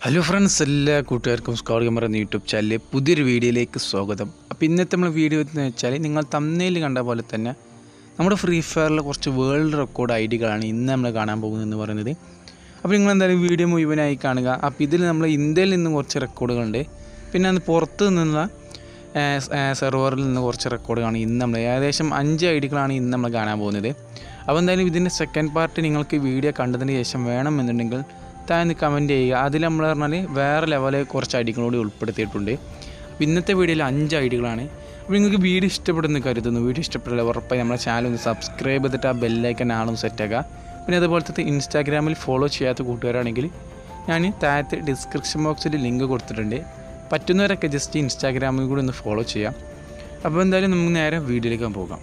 Hello friends എല്ലാ കൂട്ടുകാർക്കും score camera എന്ന യൂട്യൂബ് ചാനലിലെ പുതിയൊരു വീഡിയോയിലേക്ക് സ്വാഗതം അപ്പോൾ ഇന്നത്തെ നമ്മൾ വീഡിയോ എന്ന് വെച്ചാൽ നിങ്ങൾ തമ്മിൽ കണ്ട പോലെ തന്നെ നമ്മുടെ ഫ്രീ ഫയറിലെ കുറച്ച് വേൾഡ് റെക്കോർഡ് ഐഡികളാണ് ഇന്ന് നമ്മൾ കാണാൻ പോകുന്നതെന്ന് പറയുന്നത് അപ്പോൾ നിങ്ങൾ എന്തായാലും വീഡിയോ മുഴുവനായി കാണുക അപ്പോൾ ഇതിൽ നമ്മൾ ഇന്ത്യയിൽ നിന്ന് കുറച്ച് റെക്കോർഡുകളുണ്ട് പിന്നെ അത് പുറത്ത് നിന്നുള്ള സെർവറിൽ നിന്ന് കുറച്ച് റെക്കോർഡുകളാണ് ഇന്ന് നമ്മൾ ഏകദേശം അഞ്ച് ഐഡികളാണ് ഇന്ന് നമ്മൾ കാണാൻ പോകുന്നത് അപ്പോൾ എന്തായാലും ഇതിൻ്റെ സെക്കൻഡ് പാർട്ട് നിങ്ങൾക്ക് വീഡിയോ കണ്ടതിന് ശേഷം വേണമെന്നുണ്ടെങ്കിൽ താഴെ കമൻറ്റ് ചെയ്യുക അതിൽ നമ്മൾ പറഞ്ഞാൽ വേറെ ലെവലിൽ കുറച്ച് ഐഡികളോട് ഉൾപ്പെടുത്തിയിട്ടുണ്ട് അപ്പോൾ ഇന്നത്തെ വീഡിയോയിൽ അഞ്ച് ഐഡികളാണ് അപ്പോൾ നിങ്ങൾക്ക് വീഡിയോ ഇഷ്ടപ്പെടുന്നു കരുതുന്നു വീഡിയോ ഇഷ്ടപ്പെടില്ല ഉറപ്പായി നമ്മുടെ ചാനൽ ഒന്ന് സബ്സ്ക്രൈബ് ചെയ്തിട്ട് ആ ബെല്ലൈക്കൻ ആളും സെറ്റാക്കുക പിന്നെ അതുപോലത്തെ ഇൻസ്റ്റാഗ്രാമിൽ ഫോളോ ചെയ്യാത്ത കൂട്ടുകാരാണെങ്കിൽ ഞാൻ താഴത്തെ ഡിസ്ക്രിപ്ഷൻ ബോക്സിൽ ലിങ്ക് കൊടുത്തിട്ടുണ്ട് പറ്റുന്നവരൊക്കെ ജസ്റ്റ് ഇൻസ്റ്റാഗ്രാമിൽ കൂടി ഒന്ന് ഫോളോ ചെയ്യാം അപ്പോൾ എന്തായാലും നമുക്ക് നേരെ വീഡിയോയിലേക്ക് പോകാം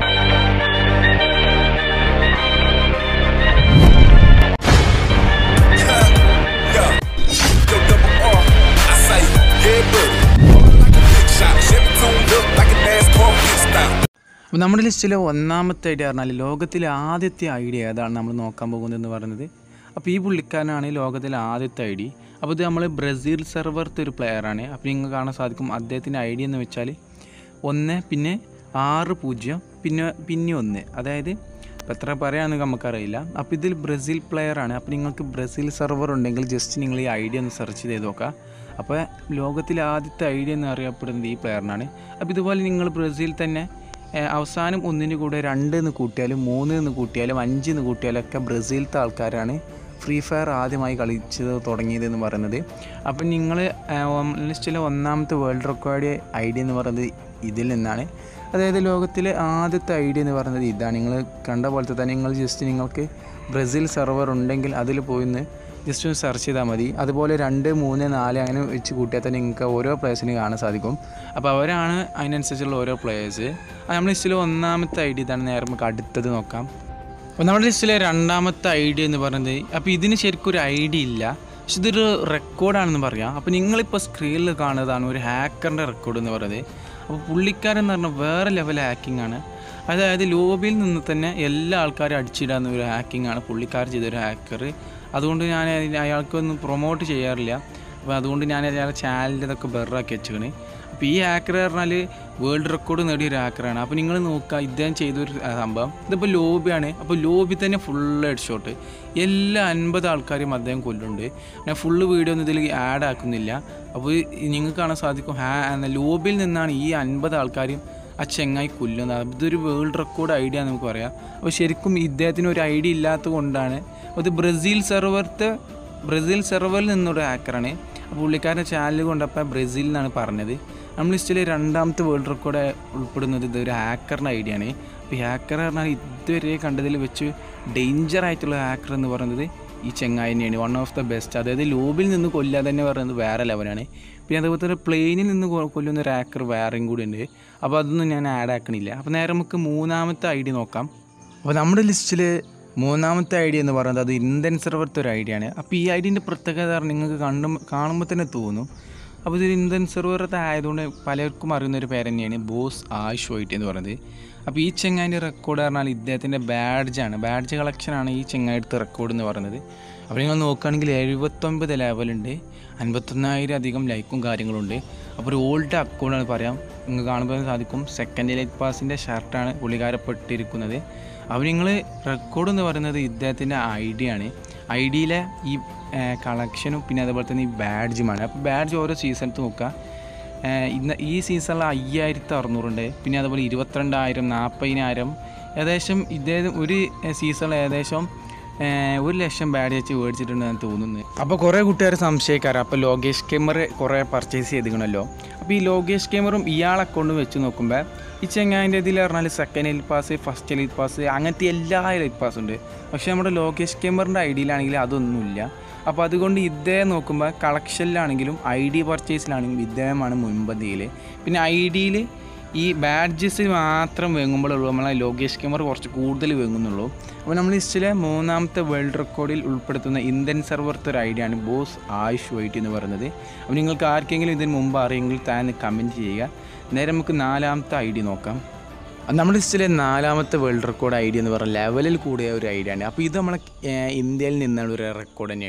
Yeah. Yo, double R. I say, yeah, buddy. Like a big shot. Chevy tuned up like a NASCAR pit stop. അപ്പോൾ നമ്മുടെ ലിസ്റ്റിലെ ഒന്നാമത്തെ ഐഡിയ പറഞ്ഞാൽ ലോകത്തിലെ ആദ്യത്തെ ഐഡിയ ഏതാണ് നമ്മൾ നോക്കാൻ പോകുന്നതെന്ന് പറയുന്നത് അപ്പോൾ ഈ പുള്ളിക്കാരനാണ് ലോകത്തിലെ ആദ്യത്തെ ഐ ഡി അപ്പോൾ ഇത് നമ്മൾ ബ്രസീൽ സെർവറത്തെ ഒരു പ്ലെയറാണ് അപ്പോൾ നിങ്ങൾക്ക് കാണാൻ സാധിക്കും അദ്ദേഹത്തിൻ്റെ ഐഡിയ എന്ന് വെച്ചാൽ ഒന്ന് പിന്നെ ആറ് പൂജ്യം പിന്നെ പിന്നെ ഒന്ന് അതായത് ഇപ്പോൾ എത്ര പറയാമെന്ന് നമുക്കറിയില്ല അപ്പോൾ ഇതിൽ ബ്രസീൽ പ്ലെയറാണ് അപ്പോൾ നിങ്ങൾക്ക് ബ്രസീൽ സെർവർ ഉണ്ടെങ്കിൽ ജസ്റ്റ് നിങ്ങൾ ഈ ഐഡിയ ഒന്ന് സെർച്ച് ചെയ്ത് നോക്കുക അപ്പോൾ ലോകത്തിലെ ആദ്യത്തെ ഐഡിയ എന്ന് അറിയപ്പെടുന്നത് ഈ പ്ലെയറിനാണ് അപ്പോൾ ഇതുപോലെ നിങ്ങൾ ബ്രസീൽ തന്നെ ഏഹ്, അവസാനം ഒന്നിന് കൂടെ രണ്ട് എന്ന് കൂട്ടിയാലും മൂന്ന് എന്ന് കൂട്ടിയാലും അഞ്ച് എന്ന് കൂട്ടിയാലും ഒക്കെ ബ്രസീലത്തെ ആൾക്കാരാണ് ഫ്രീ ഫയർ ആദ്യമായി കളിച്ചത് തുടങ്ങിയത് എന്ന് പറയുന്നത് അപ്പം നിങ്ങൾ ലിസ്റ്റിലെ ഒന്നാമത്തെ വേൾഡ് റെക്കോർഡ് ഐഡിയ എന്ന് പറയുന്നത് ഇതിൽ നിന്നാണ് അതായത് ലോകത്തിലെ ആദ്യത്തെ ഐഡിയ എന്ന് പറയുന്നത് ഇതാണ് നിങ്ങൾ കണ്ട പോലത്തെ തന്നെ നിങ്ങൾ ജസ്റ്റ് നിങ്ങൾക്ക് ബ്രസീൽ സെർവർ ഉണ്ടെങ്കിൽ അതിൽ പോയി ഒന്ന് ജസ്റ്റ് ഒന്ന് സെർച്ച് ചെയ്താൽ മതി അതുപോലെ രണ്ട് മൂന്ന് നാല് അങ്ങനെ വെച്ച് കൂട്ടിയാൽ തന്നെ നിങ്ങൾക്ക് ഓരോ പ്ലേയേഴ്സിന് കാണാൻ സാധിക്കും അപ്പോൾ അവരാണ് അതിനനുസരിച്ചുള്ള ഓരോ പ്ലേയേഴ്സ് അത് നമ്മുടെ ലിസ്റ്റിൽ ഒന്നാമത്തെ ഐഡിയ ഇതാണ് നേരെ നമുക്ക് അടുത്തത് നോക്കാം അപ്പോൾ നമ്മുടെ ലിസ്റ്റിലെ രണ്ടാമത്തെ ഐഡിയ എന്ന് പറയുന്നത് അപ്പോൾ ഇതിന് ശരിക്കും ഒരു ഐഡിയ ഇല്ല പക്ഷെ ഇതൊരു റെക്കോർഡാണെന്ന് പറയാം അപ്പോൾ നിങ്ങളിപ്പോൾ സ്ക്രീനിൽ കാണുന്നതാണ് ഒരു ഹാക്കറിൻ്റെ റെക്കോർഡ് എന്ന് പറയുന്നത് അപ്പോൾ പുള്ളിക്കാരൻ എന്ന് പറഞ്ഞാൽ വേറെ ലെവൽ ഹാക്കിംഗ് ആണ് അതായത് ലോബിയിൽ നിന്ന് തന്നെ എല്ലാ ആൾക്കാരും അടിച്ചിടാവുന്ന ഒരു ഹാക്കിംഗ് ആണ് പുള്ളിക്കാരൻ ചെയ്തൊരു ഹാക്കർ അതുകൊണ്ട് ഞാൻ അതിന് അയാൾക്കൊന്നും പ്രൊമോട്ട് ചെയ്യാറില്ല അപ്പോൾ അതുകൊണ്ട് ഞാൻ അയാളുടെ ചാനലിൻ്റെ ഇതൊക്കെ ബെറാക്കി വെച്ചിക്കണ് അപ്പോൾ ഈ ഹാക്കർ പറഞ്ഞാൽ വേൾഡ് റെക്കോർഡ് നേടിയ ഒരു ഹാക്കറാണ് അപ്പോൾ നിങ്ങൾ നോക്കുക ഇദ്ദേഹം ചെയ്തൊരു ആ, സംഭവം ഇതിപ്പോൾ ലോബിയാണ് അപ്പോൾ ലോബി തന്നെ ഫുള്ള് ഹെഡ് ഷോട്ട് എല്ലാ അൻപത് ആൾക്കാരും അദ്ദേഹം കൊല്ലുന്നുണ്ട് ഞാൻ ഫുള്ള് വീഡിയോ ഒന്നും ഇതിൽ ആഡ് ആക്കുന്നില്ല അപ്പോൾ നിങ്ങൾക്ക് കാണാൻ സാധിക്കും ഹാ ലോബിയിൽ നിന്നാണ് ഈ അൻപത് ആൾക്കാരും ആ ചെങ്ങായി കൊല്ലുന്നത് അപ്പോൾ ഇതൊരു വേൾഡ് റെക്കോർഡ് ഐഡിയ നമുക്ക് പറയാം അപ്പോൾ ശരിക്കും ഇദ്ദേഹത്തിന് ഒരു ഐഡിയ ഇല്ലാത്തത് കൊണ്ടാണ് അപ്പോൾ ഇത് ബ്രസീൽ സെർവറത്തെ ബ്രസീൽ സെർവറിൽ നിന്നൊരു ഹാക്കറാണ് അപ്പോൾ പുള്ളിക്കാരൻ്റെ ചാനൽ കൊണ്ടപ്പോൾ ബ്രസീൽ എന്നാണ് പറഞ്ഞത് നമ്മൾ ലിസ്റ്റിൽ രണ്ടാമത്തെ വേൾഡ് റെക്കോർഡ് ഉൾപ്പെടുന്നത് ഇതൊരു ഹാക്കറിൻ്റെ ഐഡിയ ആണ് അപ്പോൾ ഈ ഹാക്കർ പറഞ്ഞാൽ ഇതുവരെ കണ്ടതിൽ വെച്ച് ഡേഞ്ചർ ആയിട്ടുള്ള ഹാക്കർ എന്ന് പറയുന്നത് ഈ ചെങ്ങായി തന്നെയാണ് വൺ ഓഫ് ദ ബെസ്റ്റ് അതായത് ലോബിൽ നിന്ന് കൊല്ലാതെ തന്നെ പറയുന്നത് വേറെ ലെവലാണ് പിന്നെ അതുപോലെ തന്നെ പ്ലെയിനിൽ നിന്ന് കൊ- കൊല്ലുന്ന ഒരു ഹാക്കർ വേറെയും കൂടി ഉണ്ട് അപ്പോൾ അതൊന്നും ഞാൻ ആഡ് ആക്കണില്ല അപ്പോൾ നേരെ നമുക്ക് മൂന്നാമത്തെ ഐഡിയ നോക്കാം അപ്പോൾ നമ്മുടെ ലിസ്റ്റിൽ മൂന്നാമത്തെ ഐഡിയ എന്ന് പറയുന്നത് അത് ഇന്ത്യൻ സെർവറത്തെ ഒരു ഐഡിയ ആണ് അപ്പോൾ ഈ ഐഡിയൻ്റെ പ്രത്യേകത നിങ്ങൾക്ക് കണ്ടു കാണുമ്പോൾ തന്നെ തോന്നും അപ്പോൾ ഇതൊരു ഇന്ത്യൻ സെർവറത്തെ ആയതുകൊണ്ട് പലർക്കും അറിയുന്ന ഒരു പേര് തന്നെയാണ് ബോസ് ആഷ് വൈറ്റ് എന്ന് പറയുന്നത് അപ്പോൾ ഈ ചെങ്ങായിൻ്റെ റെക്കോർഡ് പറഞ്ഞാൽ ഇദ്ദേഹത്തിൻ്റെ ബാഡ്ജാണ് ബാഡ്ജ് കളക്ഷനാണ് ഈ ചെങ്ങായിടുത്തെ റെക്കോർഡ് എന്ന് പറയുന്നത് അപ്പോൾ നിങ്ങൾ നോക്കുകയാണെങ്കിൽ എഴുപത്തൊമ്പത് ലെവലുണ്ട് അൻപത്തൊന്നായിരം അധികം ലൈക്കും കാര്യങ്ങളുണ്ട് അപ്പോൾ ഒരു ഓൾഡ് അക്കൗണ്ടാണ് പറയാം നിങ്ങൾക്ക് കാണുമ്പോൾ സാധിക്കും സെക്കൻഡ് ലൈറ്റ് പാസിൻ്റെ ഷർട്ടാണ് പുള്ളിക്കാരപ്പെട്ടിരിക്കുന്നത് അപ്പോൾ നിങ്ങൾ റെക്കോർഡ് എന്ന് പറയുന്നത് ഇദ്ദേഹത്തിൻ്റെ ഐ ഡി ആണ് ഐ ഡിയിലെ ഈ കളക്ഷനും പിന്നെ അതുപോലെ തന്നെ ഈ ബാഡ്ജുമാണ് അപ്പോൾ ബാഡ്ജ് ഓരോ സീസണത്ത് നോക്കുക ഏഹ് ഇന്ന് ഈ സീസണിൽ അയ്യായിരത്തി അറുന്നൂറുണ്ട് പിന്നെ അതുപോലെ ഇരുപത്തിരണ്ടായിരം നാൽപ്പതിനായിരം ഏകദേശം ഇദ്ദേഹം ഒരു സീസണിൽ ഏകദേശം ഏഹ് ഒരു ലക്ഷം ബാഡ് വെച്ച് മേടിച്ചിട്ടുണ്ടെന്ന് തോന്നുന്നു അപ്പോൾ കുറേ കൂട്ടുകാർ സംശയിക്കാറ് അപ്പോൾ ലോകേഷ് കെമർ കുറേ പർച്ചേസ് ചെയ്തിക്കണമല്ലോ അപ്പോൾ ഈ ലോകേഷ് കെമറും ഇയാൾ അക്കൗണ്ടും വെച്ച് നോക്കുമ്പോൾ ഈ ചെങ്ങായിൻ്റെ ഇതിൽ പറഞ്ഞാൽ second elite pass first elite pass അങ്ങനത്തെ എല്ലാ എലിറ്റ് പാസ് ഉണ്ട് പക്ഷേ നമ്മുടെ ലോകേഷ് കെമറിൻ്റെ ഐഡിയിലാണെങ്കിൽ അതൊന്നുമില്ല അപ്പോൾ അതുകൊണ്ട് ഇദ്ദേഹം നോക്കുമ്പോൾ കളക്ഷനിലാണെങ്കിലും ഐ ഡി പർച്ചേസിലാണെങ്കിലും ഇദ്ദേഹമാണ് മുൻപന്തിയിൽ പിന്നെ ഐ ഡിയിൽ ഈ ബാഡ്ജസ് മാത്രം വാങ്ങുമ്പോഴുള്ളൂ നമ്മളെ ലോകേഷ് കെമർ കുറച്ച് കൂടുതൽ വാങ്ങുന്നുള്ളൂ അപ്പോൾ നമ്മൾ ലിസ്റ്റിലെ മൂന്നാമത്തെ വേൾഡ് റെക്കോർഡിൽ ഉൾപ്പെടുത്തുന്ന ഇന്ത്യൻ സെർവറത്തെ ഒരു ഐഡിയ ആണ് ബോസ് ആയുഷ് വൈറ്റ് എന്ന് പറയുന്നത് അപ്പോൾ നിങ്ങൾക്ക് ആർക്കെങ്കിലും ഇതിന് മുമ്പ് അറിയെങ്കിൽ താൻ കമൻറ്റ് ചെയ്യുക നേരെ നമുക്ക് നാലാമത്തെ ഐ ഡി നോക്കാം അത് നമ്മുടെ ലിസ്റ്റിലെ നാലാമത്തെ വേൾഡ് റെക്കോർഡ് ഐഡിയ എന്ന് പറഞ്ഞാൽ ലെവലിൽ കൂടിയ ഒരു ഐഡിയ ആണ് അപ്പോൾ ഇത് നമ്മളെ ഏഹ്, ഇന്ത്യയിൽ നിന്നുള്ള ഒരു റെക്കോർഡ് തന്നെയാണ്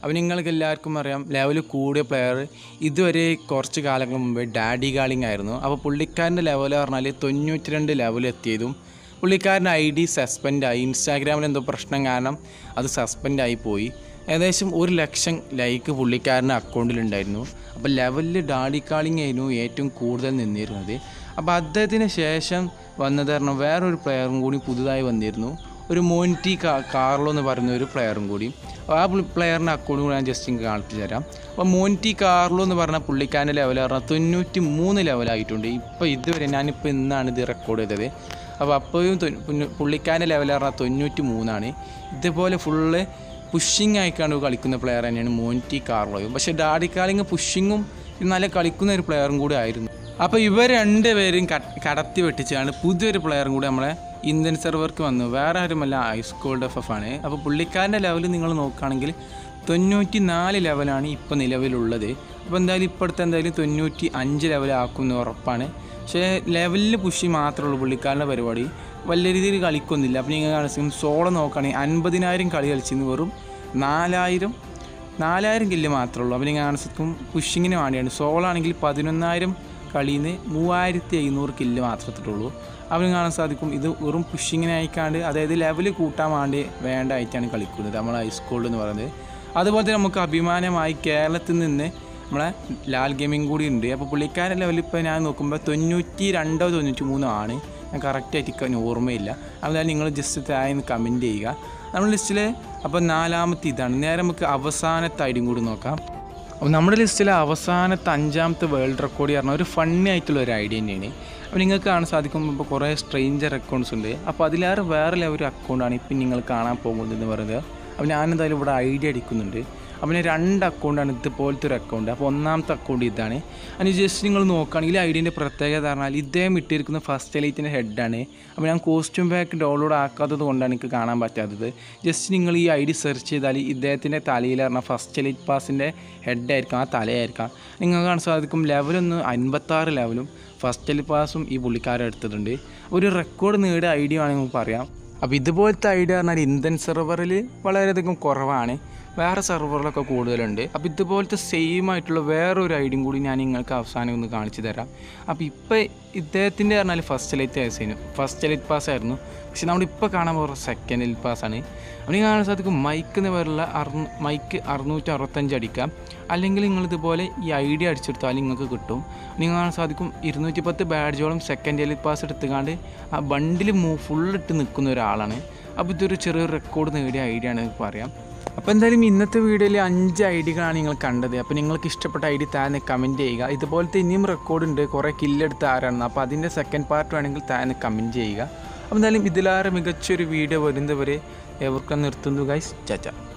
അപ്പോൾ നിങ്ങൾക്ക് എല്ലാവർക്കും അറിയാം ലെവൽ കൂടിയ പ്ലെയർ ഇതുവരെ കുറച്ച് കാലങ്ങൾ മുമ്പ് ഡാഡി ഗാളിങ് ആയിരുന്നു അപ്പോൾ പുള്ളിക്കാരൻ്റെ ലെവൽ പറഞ്ഞാൽ തൊണ്ണൂറ്റി രണ്ട് ലെവൽ എത്തിയതും പുള്ളിക്കാരൻ്റെ ഐ ഡി സസ്പെൻഡായി ഇൻസ്റ്റാഗ്രാമിൽ എന്തോ പ്രശ്നം കാരണം അത് സസ്പെൻഡായി പോയി ഏകദേശം ഒരു ലക്ഷം ലൈക്ക് പുള്ളിക്കാരൻ്റെ അക്കൗണ്ടിലുണ്ടായിരുന്നു അപ്പോൾ ലെവലിൽ ഡാഡി കാളിങ് ആയിരുന്നു ഏറ്റവും കൂടുതൽ നിന്നിരുന്നത് അപ്പോൾ അദ്ദേഹത്തിന് ശേഷം വന്നത് കാരണം വേറൊരു പ്ലെയറും കൂടി പുതുതായി വന്നിരുന്നു ഒരു മോൻറ്റി കാ കാർലോ എന്ന് പറയുന്ന ഒരു പ്ലെയറും കൂടി അപ്പോൾ ആ പ്ലെയറിൻ്റെ അക്കൗണ്ട് കൂടി ഞാൻ ജസ്റ്റ് ഇങ്ങ് കാണിച്ചു തരാം അപ്പോൾ മോൻറ്റി കാർലോ എന്ന് പറഞ്ഞ പുള്ളിക്കാരൻ്റെ ലെവൽ പറഞ്ഞാൽ തൊണ്ണൂറ്റി മൂന്ന് ലെവലായിട്ടുണ്ട് ഇപ്പോൾ ഇതുവരെ ഞാനിപ്പോൾ ഇന്നാണ് ഇത് റെക്കോർഡ് ചെയ്തത് അപ്പോൾ അപ്പോഴും തൊ- പുന്ന- പുള്ളിക്കാരൻ്റെ ലെവൽ പറഞ്ഞാൽ തൊണ്ണൂറ്റി മൂന്നാണ് ഇതുപോലെ ഫുള്ള് പുഷിങ് ആയിക്കാണ്ട് കളിക്കുന്ന പ്ലെയർ തന്നെയാണ് മോൻറ്റി കാർലോയും പക്ഷേ ഡാഡി കാളിങ് പുഷിങ്ങും നല്ല കളിക്കുന്ന ഒരു പ്ലെയറും കൂടി ആയിരുന്നു അപ്പോൾ ഇവർ രണ്ടുപേരും ക- കടത്തി വെട്ടിച്ചാണ് പുതിയൊരു പ്ലെയറും കൂടി നമ്മളെ ഇന്ത്യൻ സെർവർക്ക് വന്നു വേറെ ആരുമല്ല ഐസ് കോൾഡ് എഫ് എഫ് ആണ് അപ്പോൾ പുള്ളിക്കാരൻ്റെ ലെവൽ നിങ്ങൾ നോക്കുകയാണെങ്കിൽ തൊണ്ണൂറ്റി നാല് ലെവലാണ് ഇപ്പോൾ നിലവിലുള്ളത് അപ്പോൾ എന്തായാലും ഇപ്പോഴത്തെ എന്തായാലും തൊണ്ണൂറ്റി അഞ്ച് ലെവലാക്കുമെന്ന് ഉറപ്പാണ് പക്ഷേ ലെവലിൽ പുഷി മാത്രമേ ഉള്ളൂ പുള്ളിക്കാരൻ്റെ പരിപാടി വലിയ രീതിയിൽ കളിക്കൊന്നുമില്ല അപ്പോൾ നിങ്ങൾ കാണിച്ചും സോളോ നോക്കുകയാണെങ്കിൽ അൻപതിനായിരം കളി കളിച്ചിരുന്നു വെറും നാലായിരം നാലായിരം കില്ല് മാത്രമേ ഉള്ളൂ അപ്പോൾ നിങ്ങൾ കാണിച്ചും പുഷിങ്ങിന് വേണ്ടിയാണ് സോളോ ആണെങ്കിൽ പതിനൊന്നായിരം കളിയിൽ നിന്ന് മൂവായിരത്തി എഴുന്നൂറ് കില്ല് മാത്രമേ ഉള്ളൂ അവന് കാണാൻ സാധിക്കും ഇത് വെറും പുഷിങ്ങിനായിക്കാണ്ട് അതായത് ലെവൽ കൂട്ടാൻ വേണ്ടി വേണ്ടായിട്ടാണ് കളിക്കുന്നത് നമ്മൾ ഹൈസ്കൂളിൽ എന്ന് പറയുന്നത് അതുപോലെ തന്നെ നമുക്ക് അഭിമാനമായി കേരളത്തിൽ നിന്ന് നമ്മളെ ലാൽ ഗെയിമിംഗ് കൂടി ഉണ്ട് അപ്പോൾ പുള്ളിക്കാരൻ ലെവലിൽ ഇപ്പോൾ ഞാൻ നോക്കുമ്പോൾ തൊണ്ണൂറ്റി രണ്ടോ തൊണ്ണൂറ്റി മൂന്നോ ആണ് ഞാൻ കറക്റ്റായിട്ട് എനിക്ക് ഓർമ്മയില്ല അതിനാൽ നിങ്ങൾ ജസ്റ്റ് താഴെ നിന്ന് കമൻറ്റ് ചെയ്യുക നമ്മുടെ ലിസ്റ്റിൽ അപ്പോൾ നാലാമത്തെ ഇതാണ് നേരെ നമുക്ക് അവസാനത്തെ ഐഡിയും കൂടി നോക്കാം അപ്പോൾ നമ്മുടെ ലിസ്റ്റിലെ അവസാനത്തെ അഞ്ചാമത്തെ വേൾഡ് റെക്കോർഡ് പറഞ്ഞാൽ ഒരു ഫണ്ണി ആയിട്ടുള്ള ഒരു ഐഡിയ തന്നെയാണ് അപ്പോൾ നിങ്ങൾക്ക് കാണാൻ സാധിക്കും ഇപ്പോൾ കുറേ സ്ട്രേഞ്ചർ അക്കൗണ്ട്സ് ഉണ്ട് അപ്പോൾ അതിലേറെ വേറെ ലെവൽ അക്കൗണ്ടാണ് ഇപ്പം നിങ്ങൾ കാണാൻ പോകുന്നത് എന്ന് പറയുന്നത് അപ്പോൾ ഞാനെന്തായാലും ഇവിടെ ഐഡിയ അടിക്കുന്നുണ്ട് അപ്പോൾ ഞാൻ രണ്ട് അക്കൗണ്ടാണ് ഇതുപോലത്തെ ഒരു അക്കൗണ്ട് അപ്പോൾ ഒന്നാമത്തെ അക്കൗണ്ട് ഇതാണ് അതിന് ജസ്റ്റ് നിങ്ങൾ നോക്കുകയാണെങ്കിൽ ഐഡിയൻ്റെ പ്രത്യേകത പറഞ്ഞാൽ ഇദ്ദേഹം ഇട്ടിരിക്കുന്ന ഫസ്റ്റ് എലൈറ്റിൻ്റെ ഹെഡാണ് അപ്പോൾ ഞാൻ കോസ്റ്റ്യൂം ബാക്ക് ഡൗൺലോഡ് ആക്കാത്തത് കൊണ്ടാണ് എനിക്ക് കാണാൻ പറ്റാത്തത് ജസ്റ്റ് നിങ്ങൾ ഈ ഐ ഡി സെർച്ച് ചെയ്താൽ ഇദ്ദേഹത്തിൻ്റെ തലയിൽ പറഞ്ഞാൽ ഫസ്റ്റ് എലൈറ്റ് പാസിൻ്റെ ഹെഡായിരിക്കാം ആ തലയായിരിക്കാം നിങ്ങൾക്ക് കാണാൻ സാധിക്കും ലെവലൊന്ന് അൻപത്താറ് ലെവലും ഫസ്റ്റ് എലൈറ്റ് പാസും ഈ പുള്ളിക്കാരൻ എടുത്തിട്ടുണ്ട് ഒരു റെക്കോർഡ് നേടിയ ഐഡിയ ആണെങ്കിൽ പറയാം അപ്പോൾ ഇതുപോലത്തെ ഐഡിയ പറഞ്ഞാൽ ഇന്ത്യൻ സെർവറിൽ വളരെയധികം കുറവാണ് വേറെ സെർവറിലൊക്കെ കൂടുതലുണ്ട് അപ്പോൾ ഇതുപോലത്തെ സെയിം ആയിട്ടുള്ള വേറൊരു ഐഡിയും കൂടി ഞാൻ നിങ്ങൾക്ക് അവസാനം ഒന്ന് കാണിച്ചു തരാം അപ്പോൾ ഇപ്പോൾ ഇദ്ദേഹത്തിൻ്റെ പറഞ്ഞാൽ ഫസ്റ്റ് ലൈറ്റ് ആയിരുന്നു ഫസ്റ്റ് ലൈറ്റ് പാസ് ആയിരുന്നു പക്ഷെ നമ്മളിപ്പോൾ കാണാൻ പോകുന്ന സെക്കൻഡ് ലൈറ്റ് പാസ്സാണ് അപ്പോൾ നിങ്ങൾ കാണാൻ സാധിക്കും മൈക്ക് എന്ന് പേരുള്ള അറുന്നൂ മൈക്ക് അറുന്നൂറ്റി അറുപത്തഞ്ച് അടിക്കാം അല്ലെങ്കിൽ നിങ്ങൾ ഇതുപോലെ ഈ ഐഡിയ അടിച്ചെടുത്താൽ നിങ്ങൾക്ക് കിട്ടും നിങ്ങൾ കാണാൻ സാധിക്കും ഇരുന്നൂറ്റി പത്ത് ബാഡ്ജോളം സെക്കൻഡ് ലൈറ്റ് പാസ് എടുത്തുകാണ്ട് ആ ബണ്ടിൽ മൂ ഫുള്ളിട്ട് നിൽക്കുന്ന ഒരാളാണ് അപ്പോൾ ഇതൊരു ചെറിയൊരു റെക്കോർഡ് നേടിയ ഐഡിയ ആണ് പറയാം അപ്പോൾ എന്തായാലും ഇന്നത്തെ വീഡിയോയിൽ അഞ്ച് ഐഡികളാണ് നിങ്ങൾ കണ്ടത് അപ്പോൾ നിങ്ങൾക്ക് ഇഷ്ടപ്പെട്ട ഐഡി താഴെ കമൻറ്റ് ചെയ്യുക ഇതുപോലത്തെ ഇനിയും റെക്കോർഡ് ഉണ്ട് കുറേ കില്ലെടുത്ത ആരാണ് അപ്പോൾ അതിൻ്റെ സെക്കൻഡ് പാർട്ട് വേണമെങ്കിൽ താഴെ കമൻറ്റ് ചെയ്യുക അപ്പോൾ എന്തായാലും ഇതിലേറെ മികച്ചൊരു വീഡിയോ വരുന്നവരെ എവർക്കും നിർത്തുന്നു ഗൈസ് ചാച്ച